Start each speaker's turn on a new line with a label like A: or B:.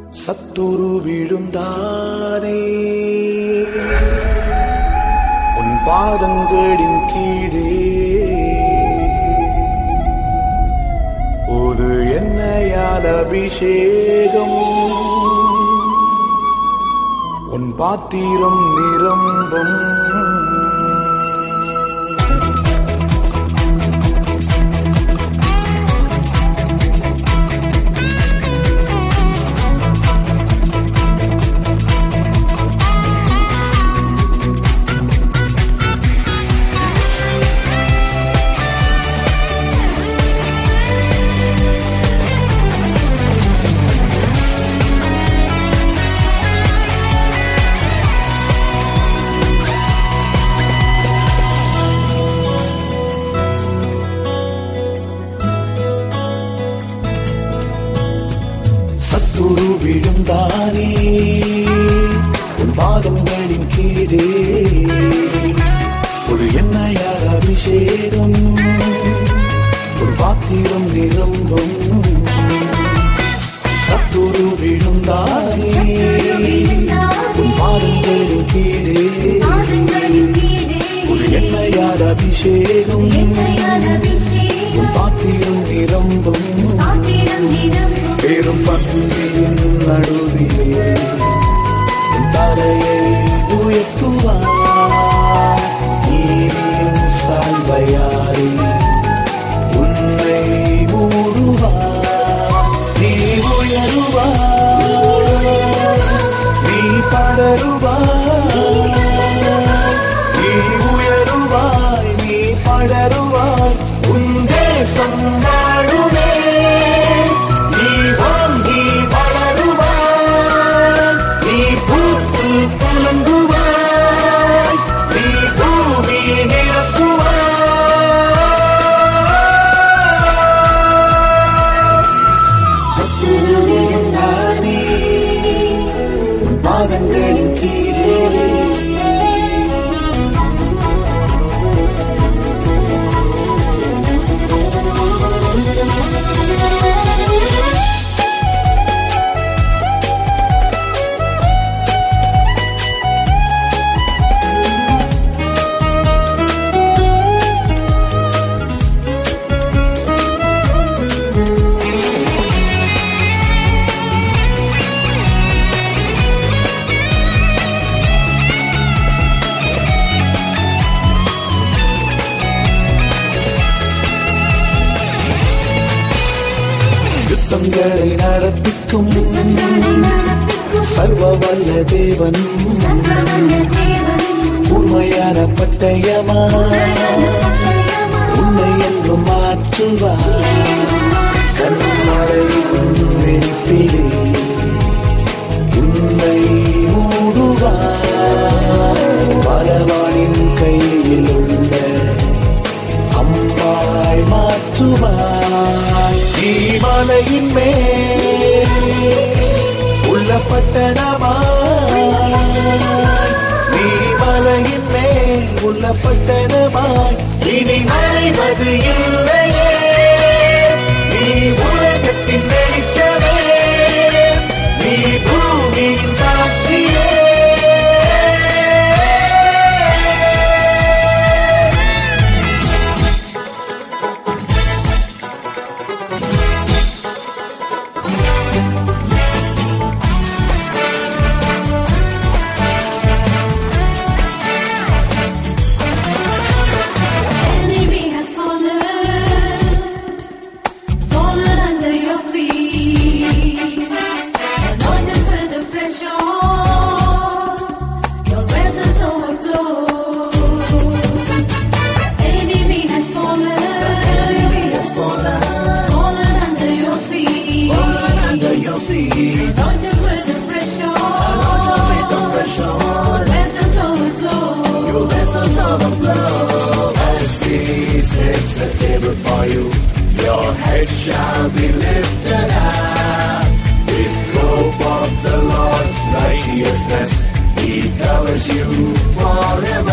A: சத்துரு விழுந்தானே உன் பாதங்களின் கீழே ஒரு என்னையால் அபிஷேகம் உன் பாத்திரம் நிரம்பும் சத்துரு விழுந்தானே உன் பாதங்களின் கீழே ஒரு எண்ணெயார் அபிஷேகம் ஒரு பாத்திரம் நிரம்பும் சத்துரு விழுந்தானே உன் பாதங்களின் கீழே ஒரு எண்ணெயார் அபிஷேகம் உன் பாத்திரம் நிரம்பும் பெரும் பந்தியின் நடுவிலே உன் தலையை உயர்த்துவார் நீரின் சால்வையாரி உன்னை மூடுவார் நீ உயருவார் நீ படருவாய் நீ உயருவாய் நீ படருவாய் உன் தேசம் வாழுமே நீ வாங்கி வளருவாய் நீ பூத்து புலங்குவாய் நீ பூமி நிரப்புவாய் உன் பாதங்களின் கீழே யுத்தங்களை நடத்திக்கும் சர்வ வல்ல தேவன் உண்மையான பட்டயமா உன்னை என்றும் மாற்றுவார் கண்மழை வெடிப்பிலே உன்னை மூடுவார் பலவானின் கையில் உள்ள அம்பாய் மாற்றுவாய் நீ மலையின் மேல் உள்ள பட்டணமாய் நீ மலையின் மேல் உள்ள பட்டணமாய் இனி மறைவது இல்லையே நீ உலகத்தின் வெளிச்சமே நீ பூமியின் சாட்சியே
B: enemy has fallen, fallen under your feet. Anointed with the fresh oil, your presence overflows. Enemy has fallen, fallen under your feet. Anointed with the fresh oil, your presence overflows.
A: Your head shall be lifted up with hope of the Lord's righteousness. He covers you forever.